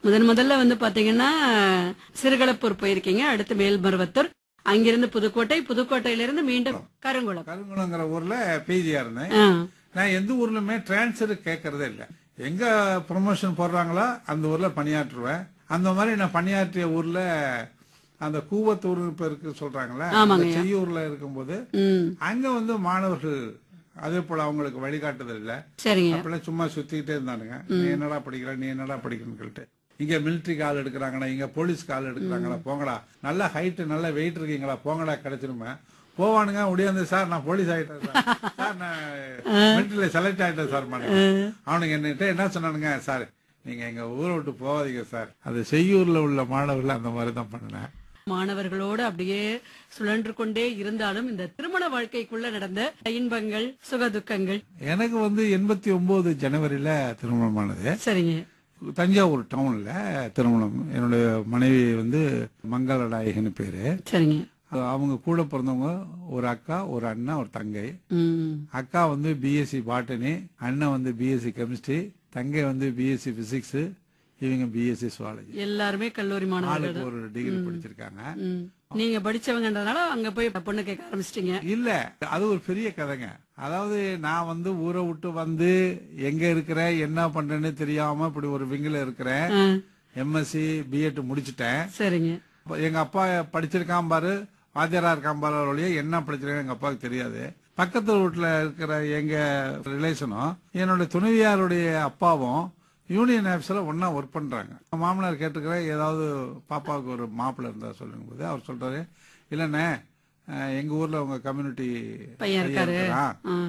முதன் முதல்ல வந்து பாத்தீங்கன்னா சிறுகளப்பூர் போயிருக்கீங்க அடுத்து மேல்மருவத்தூர் அங்கிருந்து புதுக்கோட்டை புதுக்கோட்டையில இருந்து மீண்டும் கருங்குளம் கருங்குளங்கிற ஊர்ல பிஜியா இருந்தேன் ஆ, நான் எந்த ஊர்லயுமே டிரான்ஸ்ஃபர் கேட்கறதே இல்ல எங்க ப்ரொமோஷன் போடுறாங்களோ அந்த ஊர்ல பணியாற்றுவேன் அந்த மாதிரி நான் பணியாற்றிய ஊர்ல அந்த கூவத்தூர் இப்ப இருக்கு சொல்றாங்கல்ல அந்த ஆமாங்கய்யா. செய்யூர்ல இருக்கும்போது ம் அங்க வந்து மாணவர்கள் அதே போல அவங்களுக்கு வழிகாட்டுதல் இல்ல சரிங்க அப்பெல்லாம் சும்மா சுத்திக்கிட்டே இருந்தானுங்க நீ என்னடா படிக்கிற நீ என்னடா படிக்கணும்னு சொல்லிட்டு இங்க மிலிட்டரிக்கு ஆள் எடுக்கிறாங்கடா இங்க போலீஸ்க்கு ஆள் எடுக்கிறாங்களா போங்கடா நல்ல ஹைட் நல்ல வெயிட் இருக்கீங்களா போங்கடா கிடைச்சிருமே போவானுங்க முடியாது சார் நான் போலீஸ் ஆயிட்டேன் சார் சார் நான் மிலிட்டரியில செலக்ட் ஆயிட்டேன் சார் மாட்டேன் அவனுங்க என்கிட்ட என்ன சொன்னானுங்க சார் நீங்க எங்க ஊரை விட்டு போகாதீங்க சார் அது செய்யூர்ல உள்ள மாணவர்கள் அந்த மாதிரி தான் பண்ணினேன் மாணவர்களோடு அப்படியே சுழன்று கொண்டே இருந்தாலும் இந்த திருமண வாழ்க்கைக்குள்ள நடந்த இன்பங்கள் சுகதுக்கங்கள் எனக்கு வந்து எண்பத்தி ஒன்பது ஜனவரியில திருமணமானது சரிங்க தஞ்சாவூர் டவுன்ல திருமணம் என்னுடைய மனைவி வந்து மங்களநாயகன் பேரு சரிங்க அது அவங்க கூட பிறந்தவங்க ஒரு அக்கா ஒரு அண்ணா ஒரு தங்கை ம் அக்கா வந்து பிஎஸ்சி பாட்டனி அண்ணன் வந்து பிஎஸ்சி கெமிஸ்ட்ரி தங்கை வந்து பிஎஸ்சி பிசிக்ஸ் இவங்க பிஎஸ்சி சுவாலஜி எல்லாருமே கல்லூரி மாணவர்கள் ஆளுக்கு ஒரு டிகிரி படிச்சிருக்காங்க ம். நீங்க படிச்சவங்கன்றதுனால அங்க போய் பொண்ணு கேட்க ஆரம்பிச்சிட்டீங்க இல்ல அது ஒரு பெரிய கதைங்க அதாவது நான் வந்து ஊரை விட்டு வந்து எங்க இருக்கிறேன் என்ன பண்றேன்னு தெரியாம இப்படி ஒரு விங்கில இருக்கிறேன் ஆ, எம்எஸ்சி பிஎட் முடிச்சிட்டேன் சரிங்க அப்ப எங்க அப்பா படிச்சிருக்கான் பாரு வாத்தியாரா இருக்கான் பாரு ஒழிய என்ன படிச்சிருக்கேன் எங்க அப்பாவுக்கு தெரியாது பக்கத்து வீட்டுல இருக்கிற எங்க ரிலேஷனும் என்னோட துணைவியாருடைய அப்பாவும் யூனியன் ஆஃபீஸ்ல ஒண்ணா ஒர்க் பண்றாங்க மாமனார் கேட்டுக்கிறேன் ஏதாவது பாப்பாவுக்கு ஒரு மாப்பிள்ளை இருந்தா சொல்லுங்க போது அவர் சொல்றாரு இல்லண்ணே அஹ், எங்க ஊர்ல உங்க கம்யூனிட்டி பையன் இருக்காரு ஆ,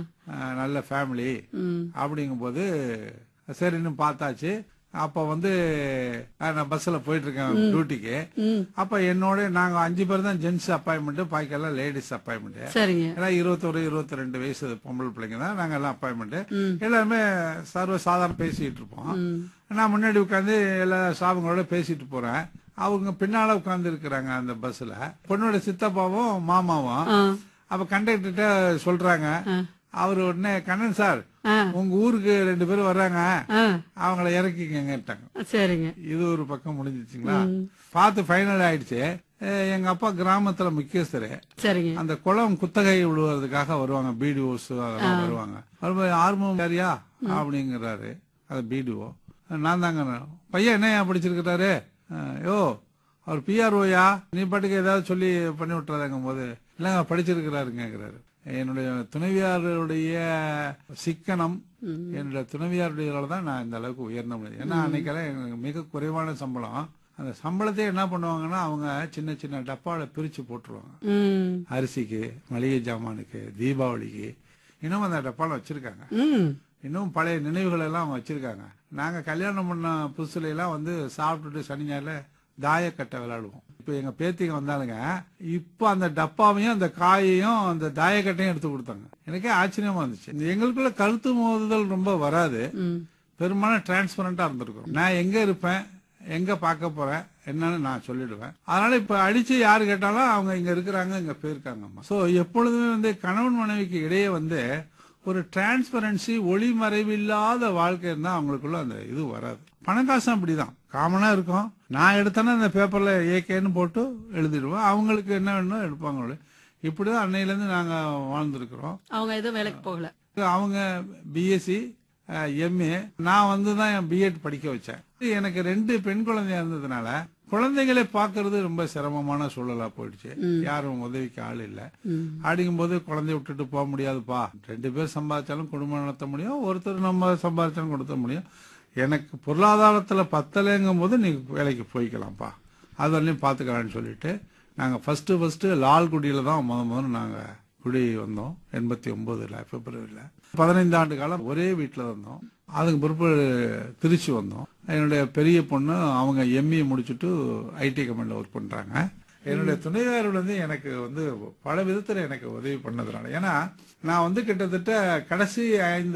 நல்ல ஃபேமிலி ம். அப்படிங்கும்போது சரின்னு பார்த்தாச்சு அப்ப வந்து அஹ், நான் பஸ்ல போயிட்டு இருக்கேன் டியூட்டிக்கு ம். அப்ப என்னோட நாங்க அஞ்சு பேர் தான் ஜென்ஸ் அப்பாயின்மெண்ட் பாக்கியெல்லாம் லேடிஸ் அப்பாயின்மெண்ட் சரிங்க ஏன்னா இருபத்தொரு இருபத்தி ரெண்டு வயசு பொம்பளை பிள்ளைங்க தான் நாங்க எல்லாம் அப்பாயின்மெண்ட் எல்லாருமே சர்வ சாதாரண பேசிட்டு இருப்போம் நான் முன்னாடி உட்காந்து எல்லா ஸ்டாஃபுங்களோட பேசிட்டு போறேன் அவங்க பின்னால உட்கார்ந்து இருக்கிறாங்க அந்த பஸ்ல பொண்ணோட சித்தப்பாவும் மாமாவும் ஆ, அப்ப கண்டக்டர்கிட்ட சொல்றாங்க அவர் உடனே கண்ணன் சார் ஆ. உங்க ஊருக்கு ரெண்டு பேரும் வர்றாங்க ஆ, அவங்கள இறக்கிக்கங்கட்டாங்க சரிங்க இது ஒரு பக்கம் முடிஞ்சிச்சுங்களா பார்த்து ஃபைனல் ஆயிடுச்சு அஹ் எங்க அப்பா கிராமத்துல முக்கியஸ்தரு சரிங்க அந்த குளம் குத்தகை விடுவதற்காக வருவாங்க பிடிஓஸ் அதெல்லாம் வருவாங்க வரும்போது ஆர்வம் யாரியா அப்படிங்கிறாரு அது பிடிஓ நான் தாங்க பையன் என்ன படிச்சிருக்கிறாரு அஹ், யோ அவர் பிஆர்ஓயா நீ பாட்டுக்கு ஏதாவது சொல்லி பண்ணி விட்டுறாதங்கும் போது இல்லைங்க படிச்சிருக்கிறாருங்கிறாரு என்னுடைய துணைவியாருடைய சிக்கனம் என்னுடைய துணைவியாருடைய தான் நான் இந்த அளவுக்கு உயர்ந்த முடியும் ஏன்னா அன்னைக்கெல்லாம் எனக்கு மிக குறைவான சம்பளம் அந்த சம்பளத்தை என்ன பண்ணுவாங்கன்னா அவங்க சின்ன சின்ன டப்பால பிரிச்சு போட்டுருவாங்க ம் அரிசிக்கு மளிகை ஜாமானுக்கு தீபாவளிக்கு இன்னும் அந்த டப்பால வச்சிருக்காங்க ம் இன்னும் பழைய நினைவுகள் எல்லாம் அவங்க வச்சிருக்காங்க நாங்க கல்யாணம் பண்ண புதுசுல எல்லாம் வந்து சாப்பிட்டுட்டு சனி ஞாயிறுல தாயக்கட்டை விளையாடுவோம் இப்ப எங்க பேத்திங்க வந்தாலுங்க இப்ப அந்த டப்பாவையும் அந்த காயையும் அந்த தாயக்கட்டையும் எடுத்து கொடுத்தாங்க எனக்கே ஆச்சரியமா இருந்துச்சு இந்த எங்களுக்குள்ள கருத்து மோதுதல் ரொம்ப வராது ம் பெரும்பாலும் டிரான்ஸ்பரண்டா இருந்திருக்கும் நான் எங்க இருப்பேன் எங்க பார்க்க போறேன் என்னன்னு நான் சொல்லிடுவேன் அதனால இப்ப அடிச்சு யாரு கேட்டாலும் அவங்க இங்க இருக்கிறாங்க இங்க போயிருக்காங்கம்மா சோ எப்பொழுதுமே வந்து கணவன் மனைவிக்கு இடையே வந்து ஒரு டிரான்ஸ்பரன்சி ஒளிமறைவில்லாத வாழ்க்கை இருந்தா அவங்களுக்குள்ள அந்த இது வராது பணக்காசும் அப்படிதான் காமனா இருக்கும் நான் எடுத்தேன்னா இந்த பேப்பர்ல ஏகேன்னு போட்டு எழுதிடுவேன் அவங்களுக்கு என்ன வேணும் எடுப்பாங்க இப்படிதான் அன்னையில இருந்து நாங்க வாழ்ந்திருக்கிறோம் அவங்க எதுவும் வேலைக்கு போகல அவங்க பிஎஸ்சி எம்ஏ நான் வந்து தான் என் பிஎட் படிக்க வச்சேன் எனக்கு ரெண்டு பெண் குழந்தையா இருந்ததுனால குழந்தைகளை பார்க்கறது ரொம்ப சிரமமான சூழலா போயிடுச்சு யாரும் உதவிக்கு ஆள் இல்ல ம் அப்படிங்கும்போது குழந்தைய விட்டுட்டு போக முடியாதுப்பா ரெண்டு பேர் சம்பாதிச்சாலும் குடும்பம் நடத்த முடியும் ஒருத்தர் நம்ம சம்பாதிச்சாலும் கொடுத்த முடியும் எனக்கு பொருளாதாரத்துல பத்தலைங்கும் போது நீ வேலைக்கு போய்க்கலாம்ப்பா அது வரலையும் பாத்துக்கலாம்னு சொல்லிட்டு நாங்க ஃபர்ஸ்ட் ஃபர்ஸ்ட் லால்குடியில தான் முத முதல்ல நாங்க குடி வந்தோம் எண்பத்தி ஒன்பதுல பிப்ரவரியில பதினைந்து ஆண்டு காலம் ஒரே வீட்டுல இருந்தோம் அதுக்கு பிறப்பு திருச்சி வந்தோம் என்னுடைய பெரிய பொண்ணு அவங்க எம்ஏ முடிச்சுட்டு ஐடி கம்பெனில ஒர்க் பண்றாங்க என்னுடைய துணைவியார் வந்து எனக்கு வந்து பல விதத்துல எனக்கு உதவி பண்ணதுனால ஏன்னா நான் வந்து கிட்டத்தட்ட கடைசி ஐந்து